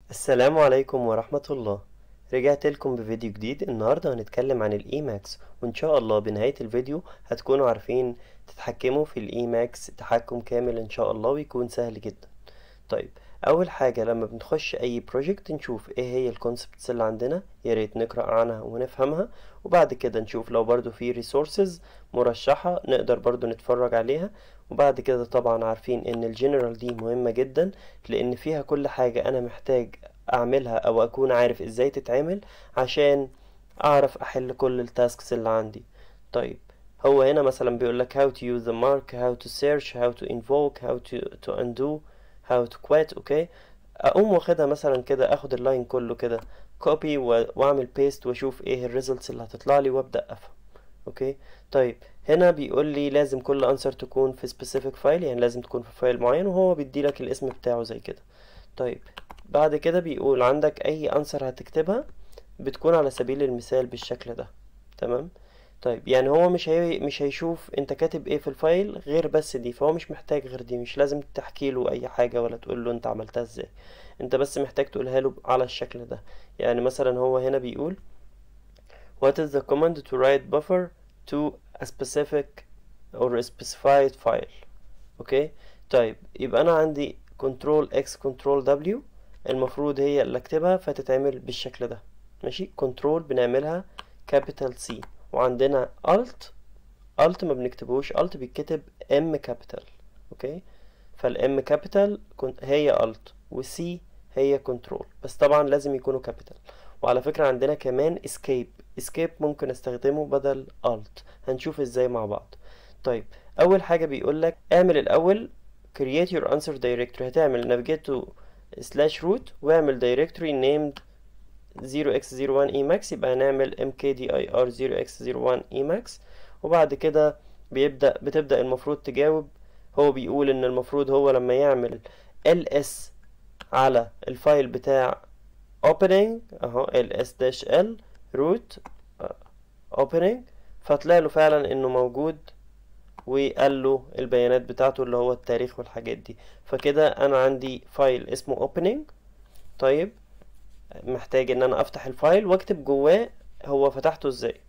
السلام عليكم ورحمة الله رجعت لكم بفيديو جديد النهاردة هنتكلم عن الاي ماكس وان شاء الله بنهاية الفيديو هتكونوا عارفين تتحكموا في الاي ماكس تحكم كامل ان شاء الله ويكون سهل جدا طيب اول حاجة لما بنخش اي بروجكت نشوف ايه هي الكونسبتس اللي عندنا يا ريت نقرأ عنها ونفهمها وبعد كده نشوف لو برضو في ريسورسز مرشحة نقدر برضو نتفرج عليها وبعد كده طبعا عارفين ان الجنرال دي مهمة جدا لان فيها كل حاجة انا محتاج اعملها او اكون عارف ازاي تتعمل عشان اعرف احل كل التاسكس اللي عندي طيب هو هنا مثلا بيقول لك how to use the mark how to search how to invoke how to, to undo how to quit اوكي اقوم واخدها مثلا كده اخد اللاين كله كده copy واعمل paste واشوف ايه الريزلتس اللي هتطلع لي وابدا افهم اوكي طيب هنا بيقول لي لازم كل انسر تكون في specific فايل يعني لازم تكون في فايل معين وهو بيدي لك الاسم بتاعه زي كده طيب بعد كده بيقول عندك اي انسر هتكتبها بتكون على سبيل المثال بالشكل ده تمام طيب يعني هو مش هي مش هيشوف انت كاتب ايه في الفايل غير بس دي فهو مش محتاج غير دي مش لازم تحكي له اي حاجة ولا تقول له انت عملتها ازاي انت بس محتاج تقولها له على الشكل ده يعني مثلا هو هنا بيقول what is the command to write buffer to a specific or a specified file اوكي طيب يبقى انا عندي control x control w المفروض هي اللي اكتبها فتتعمل بالشكل ده ماشي كنترول بنعملها كابيتال سي وعندنا الت الت ما بنكتبوش الت بيتكتب ام كابيتال اوكي فالام كابيتال هي الت والسي هي كنترول بس طبعا لازم يكونوا كابيتال وعلى فكرة عندنا كمان اسكيب اسكيب ممكن استخدمه بدل الت هنشوف ازاي مع بعض طيب اول حاجة بيقول لك اعمل الاول create your answer directory هتعمل navigate to slash root واعمل directory named 0x01 emax يبقى هنعمل mkdir 0x01 emax وبعد كده بيبدأ بتبدأ المفروض تجاوب هو بيقول ان المفروض هو لما يعمل ls على الفايل بتاع opening اهو ls-l root opening فطلع له فعلا انه موجود وقال له البيانات بتاعته اللي هو التاريخ والحاجات دي فكده انا عندي فايل اسمه opening طيب محتاج ان انا افتح الفايل واكتب جواه هو فتحته ازاي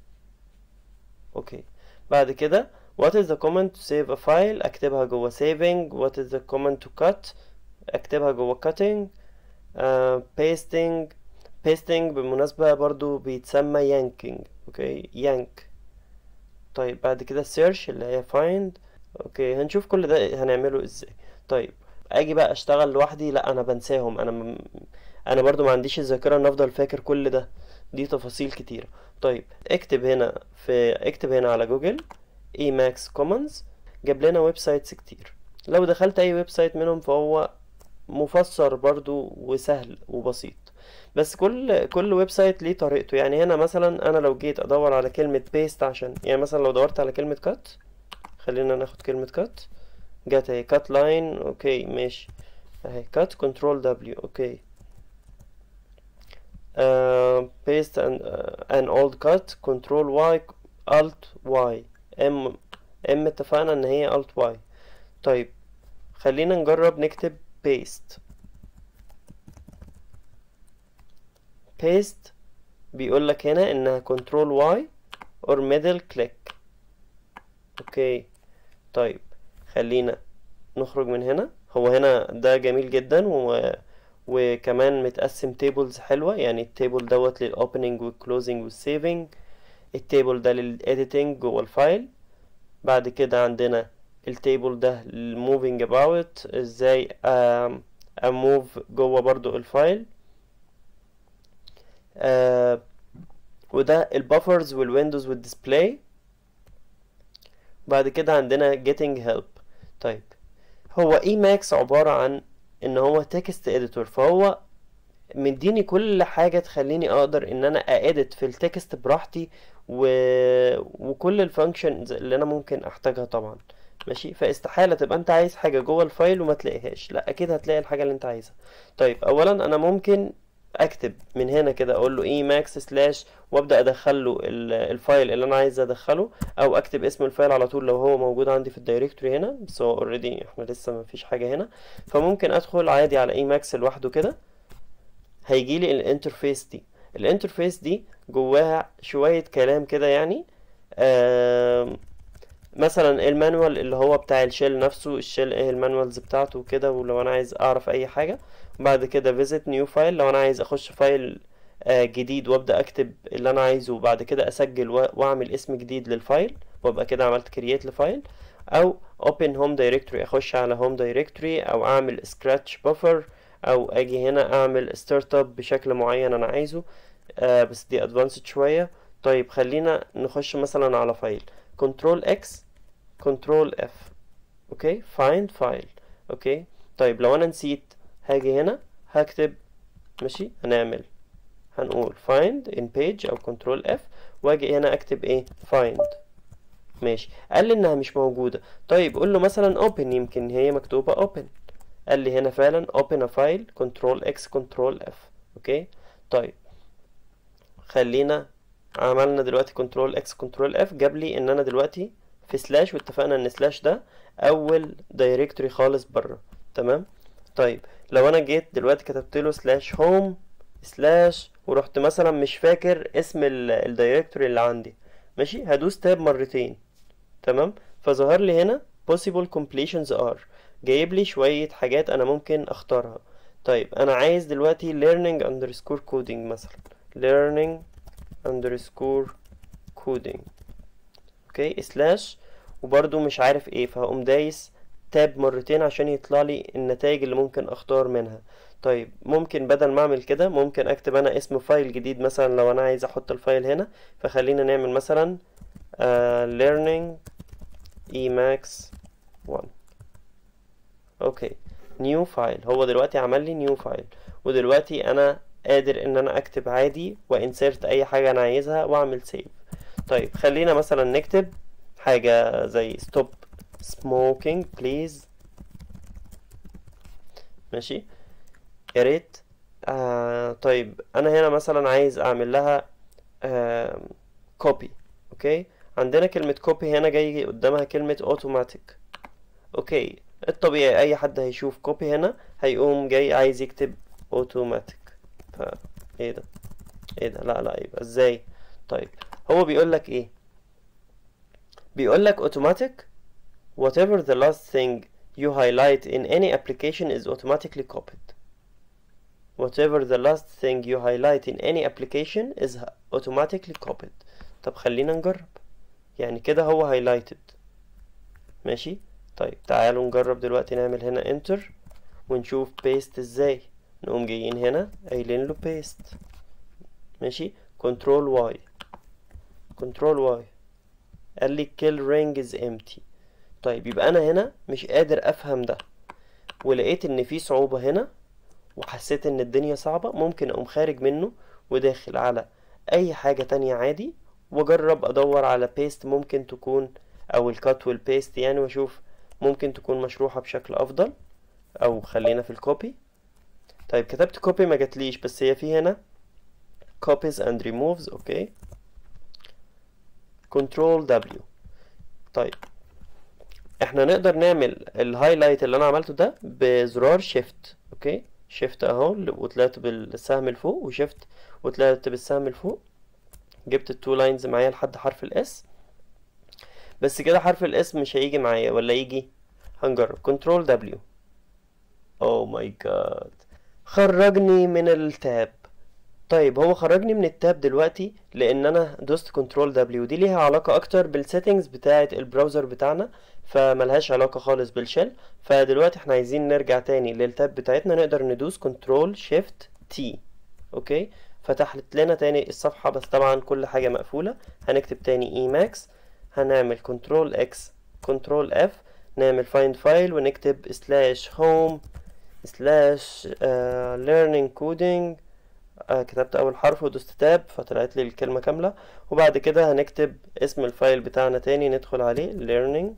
اوكي بعد كده what is the command to save a file اكتبها جوه saving what is the command to cut اكتبها جوه cutting uh, pasting pasting بالمناسبة برضو بيتسمى yanking اوكي yank طيب بعد كده search اللي هي find اوكي هنشوف كل ده هنعمله ازاي طيب اجي بقى اشتغل لوحدي لا انا بنساهم انا م... انا برضو ما عنديش الذاكره ان افضل فاكر كل ده دي تفاصيل كتيره طيب اكتب هنا في اكتب هنا على جوجل ايماكس كومنز جاب لنا ويب سايتس كتير لو دخلت اي ويب سايت منهم فهو مفسر برضو وسهل وبسيط بس كل كل ويب سايت ليه طريقته يعني هنا مثلا انا لو جيت ادور على كلمه بيست عشان يعني مثلا لو دورت على كلمه كات خلينا ناخد كلمه كات جت اهي كات لاين اوكي ماشي اهي كات كنترول دبليو اوكي uh, paste an, uh, an old cut control y alt y m m اتفقنا ان هي alt y طيب خلينا نجرب نكتب paste paste بيقول لك هنا انها control y or middle click اوكي طيب خلينا نخرج من هنا هو هنا ده جميل جدا و وكمان متقسم تيبلز حلوة يعني التيبل دوت للأوبننج والكلوزنج والسيفنج التيبل ده للإديتنج جوه الفايل بعد كده عندنا التيبل ده للموفينج اباوت ازاي اموف جوه برضو الفايل آه وده البافرز والويندوز والديسبلاي بعد كده عندنا getting help طيب هو اي ماكس عبارة عن ان هو تكست اديتور فهو مديني كل حاجة تخليني اقدر ان انا اادت في التكست براحتي و... وكل الفانكشنز اللي انا ممكن احتاجها طبعا ماشي فاستحالة تبقى انت عايز حاجة جوه الفايل وما تلاقيهاش لا اكيد هتلاقي الحاجة اللي انت عايزها طيب اولا انا ممكن اكتب من هنا كده اقول له اي ماكس سلاش وابدا ادخل له الفايل اللي انا عايز ادخله او اكتب اسم الفايل على طول لو هو موجود عندي في الدايركتوري هنا بس هو اوريدي احنا لسه ما فيش حاجه هنا فممكن ادخل عادي على اي ماكس لوحده كده هيجي لي الانترفيس دي الانترفيس دي جواها شوية كلام كده يعني آم، مثلا المانوال اللي هو بتاع الشيل نفسه الشيل ايه المانوالز بتاعته وكده ولو انا عايز اعرف اي حاجة وبعد كده visit new file لو انا عايز اخش فايل آه، جديد وابدا اكتب اللي انا عايزه وبعد كده اسجل و- واعمل اسم جديد للفايل وابقى كده عملت create لفايل او open home directory اخش على home directory او اعمل scratch buffer او اجي هنا اعمل start up بشكل معين انا عايزه آه بس دي advanced شوية طيب خلينا نخش مثلا على فايل control x control f اوكي find file اوكي طيب لو انا نسيت هاجي هنا هكتب ماشي هنعمل هنقول find in page او control f واجي هنا اكتب ايه find ماشي قال لي انها مش موجودة طيب قول له مثلا open يمكن هي مكتوبة open قال لي هنا فعلا open a file control x control f اوكي طيب خلينا عملنا دلوقتي كنترول اكس كنترول اف جاب لي ان انا دلوقتي في سلاش واتفقنا ان سلاش ده اول دايركتوري خالص بره تمام طيب لو انا جيت دلوقتي كتبت له سلاش هوم سلاش ورحت مثلا مش فاكر اسم الدايركتوري اللي عندي ماشي هدوس تاب مرتين تمام فظهر لي هنا possible completions are جايب لي شوية حاجات انا ممكن اختارها طيب انا عايز دلوقتي learning underscore coding مثلا learning underscore coding اوكي سلاش وبرضو مش عارف ايه فهقوم دايس تاب مرتين عشان يطلع لي النتائج اللي ممكن اختار منها طيب ممكن بدل ما اعمل كده ممكن اكتب انا اسم فايل جديد مثلا لو انا عايز احط الفايل هنا فخلينا نعمل مثلا uh, learning emax 1 اوكي new file هو دلوقتي عمل لي new file ودلوقتي انا قادر ان انا اكتب عادي وانسرت اي حاجة انا عايزها واعمل سيف طيب خلينا مثلا نكتب حاجة زي stop smoking please ماشي يا ريت آه طيب انا هنا مثلا عايز اعمل لها آه copy اوكي عندنا كلمة copy هنا جاي قدامها كلمة automatic اوكي الطبيعي اي حد هيشوف copy هنا هيقوم جاي عايز يكتب automatic ف ايه ده ايه ده لا لا يبقى ازاي طيب هو بيقول لك ايه بيقول لك automatic whatever the last thing you highlight in any application is automatically copied whatever the last thing you highlight in any application is automatically copied طب خلينا نجرب يعني كده هو highlighted ماشي طيب تعالوا نجرب دلوقتي نعمل هنا enter ونشوف paste ازاي نقوم جايين هنا قايلين له paste ماشي control y control y قال لي kill ring is empty طيب يبقى انا هنا مش قادر افهم ده ولقيت ان في صعوبة هنا وحسيت ان الدنيا صعبة ممكن اقوم خارج منه وداخل على اي حاجة تانية عادي واجرب ادور على بيست ممكن تكون او الكات والبيست يعني واشوف ممكن تكون مشروحة بشكل افضل او خلينا في الكوبي طيب كتبت كوبي ما جاتليش بس هي في هنا copies and removes اوكي control W طيب احنا نقدر نعمل الهايلايت اللي انا عملته ده بزرار شيفت اوكي شيفت اهو وطلعت بالسهم لفوق وشيفت وطلعت بالسهم لفوق جبت التو لاينز معايا لحد حرف الاس بس كده حرف الاس مش هيجي معايا ولا يجي هنجرب كنترول دبليو او ماي جاد خرجني من التاب طيب هو خرجني من التاب دلوقتي لان انا دوست كنترول دبليو دي ليها علاقة اكتر بالسيتنجز بتاعة البراوزر بتاعنا فملهاش علاقة خالص بالشل فدلوقتي احنا عايزين نرجع تاني للتاب بتاعتنا نقدر ندوس كنترول شيفت تي اوكي فتحت لنا تاني الصفحة بس طبعا كل حاجة مقفولة هنكتب تاني اي ماكس هنعمل كنترول اكس كنترول اف نعمل فايند فايل ونكتب سلاش هوم سلاش learning coding آه كتبت اول حرف ودوست تاب فطلعت لي الكلمة كاملة وبعد كده هنكتب اسم الفايل بتاعنا تاني ندخل عليه learning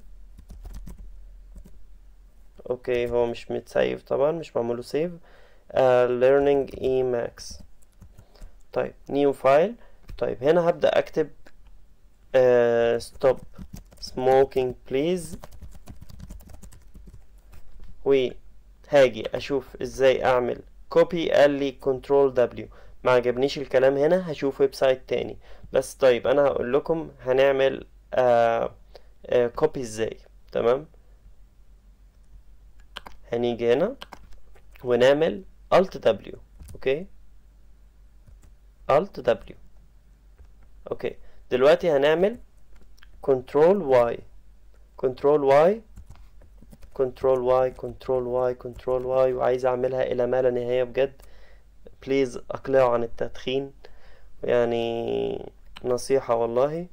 اوكي هو مش متسيف طبعا مش معموله سيف آه learning emax طيب new file طيب هنا هبدأ اكتب آه stop smoking please وهاجي اشوف ازاي اعمل كوبي قال لي كنترول دبليو ما عجبنيش الكلام هنا هشوف ويب سايت تاني بس طيب انا هقول لكم هنعمل آه آه كوبي ازاي تمام هنيجي هنا ونعمل Alt W اوكي Alt W اوكي دلوقتي هنعمل Control Y Control Y Control Y Control Y Control Y وعايز اعملها الى ما لا نهاية بجد بليز اقلعوا عن التدخين يعني نصيحة والله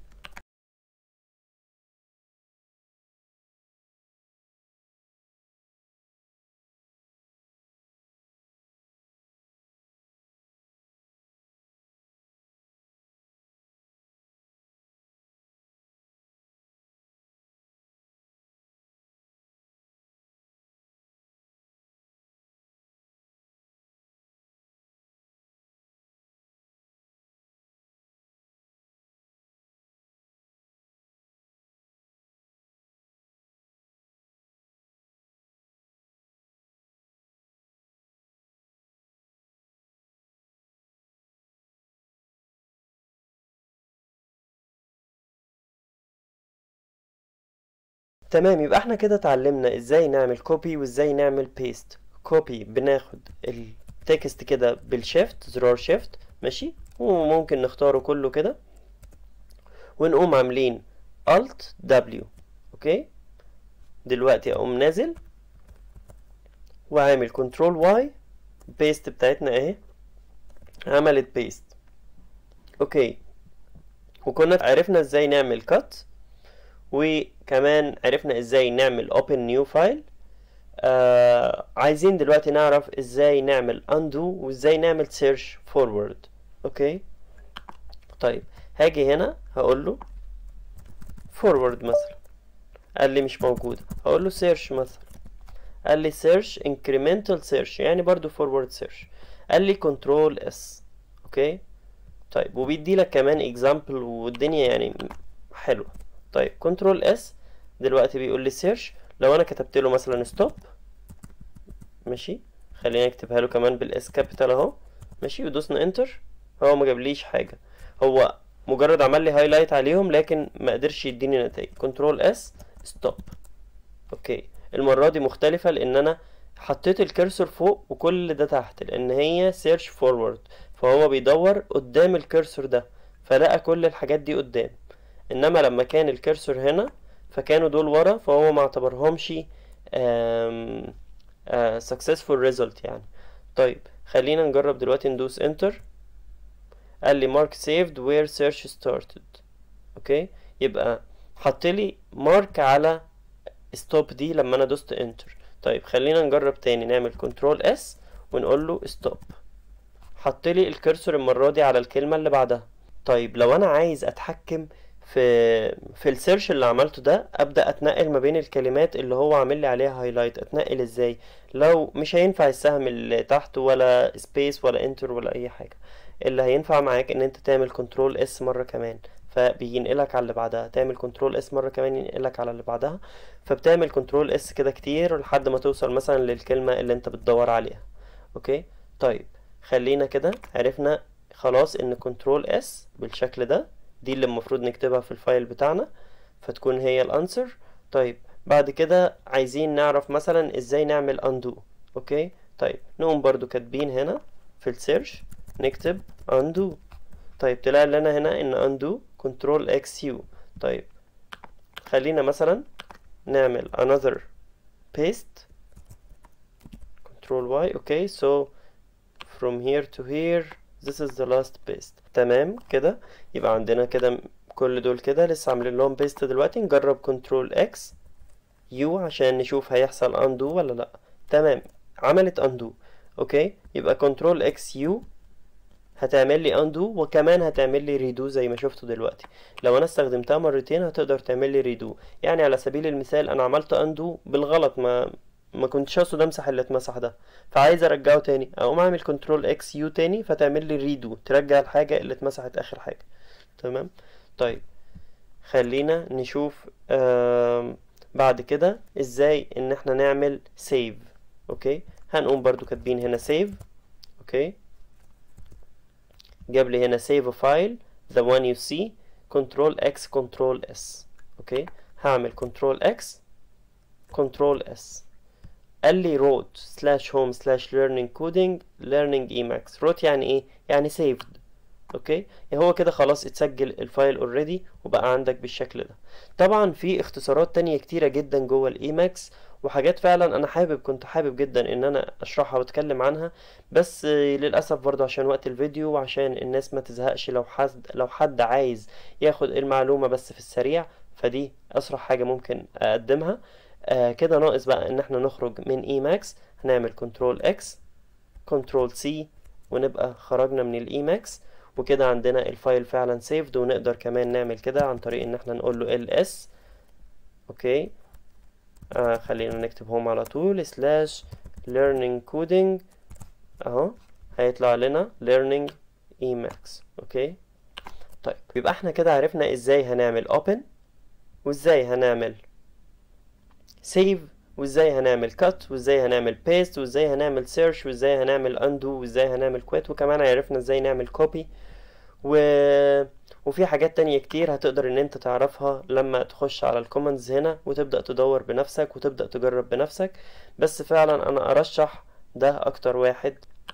تمام يبقى احنا كده اتعلمنا ازاي نعمل كوبي وازاي نعمل بيست كوبي بناخد التكست كده بالشيفت زرار شيفت ماشي وممكن نختاره كله كده ونقوم عاملين Alt W اوكي دلوقتي اقوم نازل وعامل كنترول واي بيست بتاعتنا اهي عملت بيست اوكي وكنا عرفنا ازاي نعمل كات وكمان عرفنا ازاي نعمل open new file آه عايزين دلوقتي نعرف ازاي نعمل undo وازاي نعمل search forward اوكي طيب هاجي هنا هقول له forward مثلا قال لي مش موجودة هقول له search مثلا قال لي search incremental search يعني برضو forward search قال لي control s اوكي طيب وبيدي لك كمان example والدنيا يعني حلوة طيب كنترول اس دلوقتي بيقول لي سيرش لو انا كتبت له مثلا ستوب ماشي خلينا نكتبها له كمان بالاس كابيتال اهو ماشي ودوسنا انتر هو ما جابليش حاجه هو مجرد عمل لي هايلايت عليهم لكن ما قدرش يديني نتائج كنترول اس ستوب اوكي المره دي مختلفه لان انا حطيت الكرسور فوق وكل ده تحت لان هي سيرش فورورد فهو بيدور قدام الكرسور ده فلقى كل الحاجات دي قدام انما لما كان الكرسور هنا فكانوا دول ورا فهو ما اعتبرهمش successful result يعني طيب خلينا نجرب دلوقتي ندوس enter قال لي mark saved where search started اوكي يبقى حط لي مارك على stop دي لما انا دوست enter طيب خلينا نجرب تاني نعمل كنترول اس ونقول له stop حط لي الكرسور المرة دي على الكلمة اللي بعدها طيب لو انا عايز اتحكم في في السيرش اللي عملته ده ابدا اتنقل ما بين الكلمات اللي هو عامل لي عليها هايلايت اتنقل ازاي لو مش هينفع السهم اللي تحت ولا سبيس ولا انتر ولا اي حاجه اللي هينفع معاك ان انت تعمل كنترول اس مره كمان فبينقلك على اللي بعدها تعمل كنترول اس مره كمان ينقلك على اللي بعدها فبتعمل كنترول اس كده كتير لحد ما توصل مثلا للكلمه اللي انت بتدور عليها اوكي طيب خلينا كده عرفنا خلاص ان كنترول اس بالشكل ده دي اللي المفروض نكتبها في الفايل بتاعنا فتكون هي الانسر طيب بعد كده عايزين نعرف مثلا ازاي نعمل undo اوكي طيب نقوم برضو كاتبين هنا في السيرش نكتب undo طيب طلع لنا هنا ان undo control x u طيب خلينا مثلا نعمل another paste control y اوكي so from here to here this is the last paste تمام كده يبقى عندنا كده كل دول كده لسه عاملين لهم بيست دلوقتي نجرب كنترول اكس يو عشان نشوف هيحصل اندو ولا لا تمام عملت اندو اوكي يبقى كنترول اكس يو هتعمل لي اندو وكمان هتعمل لي ريدو زي ما شفتوا دلوقتي لو انا استخدمتها مرتين هتقدر تعمل لي ريدو يعني على سبيل المثال انا عملت اندو بالغلط ما ما كنتش اقصد امسح اللي اتمسح ده فعايز ارجعه تاني اقوم اعمل كنترول اكس يو تاني فتعمل لي ريدو ترجع الحاجه اللي اتمسحت اخر حاجه تمام طيب خلينا نشوف بعد كده ازاي ان احنا نعمل سيف اوكي هنقوم برضو كاتبين هنا سيف اوكي جاب لي هنا save a file the one you see control x control s اوكي هعمل control x control s قال لي wrote slash home slash learning coding learning emacs wrote يعني ايه يعني saved اوكي يعني هو كده خلاص اتسجل الفايل اوريدي وبقى عندك بالشكل ده طبعا في اختصارات تانية كتيرة جدا جوه الايماكس وحاجات فعلا انا حابب كنت حابب جدا ان انا اشرحها واتكلم عنها بس للاسف برضو عشان وقت الفيديو وعشان الناس ما تزهقش لو حد لو حد عايز ياخد المعلومة بس في السريع فدي اسرع حاجة ممكن اقدمها آه كده ناقص بقى ان احنا نخرج من ايماكس هنعمل كنترول اكس كنترول سي ونبقى خرجنا من الايماكس وكده عندنا الفايل فعلا سيفد ونقدر كمان نعمل كده عن طريق ان احنا نقول له ls اوكي آه خلينا نكتب هوم على طول سلاش learning coding اهو هيطلع لنا learning emacs اوكي طيب يبقى احنا كده عرفنا ازاي هنعمل open وازاي هنعمل save وازاي هنعمل cut وازاي هنعمل paste وازاي هنعمل search وازاي هنعمل undo وازاي هنعمل quit وكمان عرفنا ازاي نعمل copy و... وفي حاجات تانية كتير هتقدر ان انت تعرفها لما تخش على الكومنتس هنا وتبدأ تدور بنفسك وتبدأ تجرب بنفسك بس فعلا انا ارشح ده اكتر واحد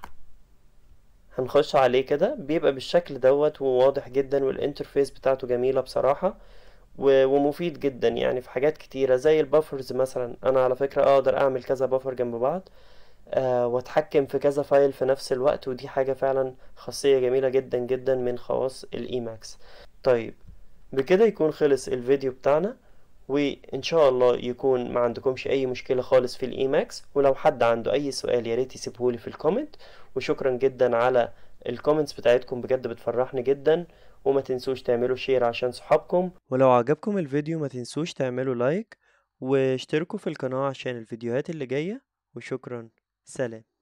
هنخش عليه كده بيبقى بالشكل دوت وواضح جدا والانترفيس بتاعته جميلة بصراحة ومفيد جدا يعني في حاجات كتيرة زي البافرز مثلا انا على فكرة اقدر اعمل كذا بافر جنب بعض أه واتحكم في كذا فايل في نفس الوقت ودي حاجة فعلا خاصية جميلة جدا جدا من خواص الايماكس طيب بكده يكون خلص الفيديو بتاعنا وان شاء الله يكون ما عندكمش اي مشكلة خالص في الايماكس ولو حد عنده اي سؤال ياريت يسيبهولي في الكومنت وشكرا جدا على الكومنتس بتاعتكم بجد بتفرحني جدا وما تنسوش تعملوا شير عشان صحابكم ولو عجبكم الفيديو ما تنسوش تعملوا لايك واشتركوا في القناة عشان الفيديوهات اللي جاية وشكرا سلام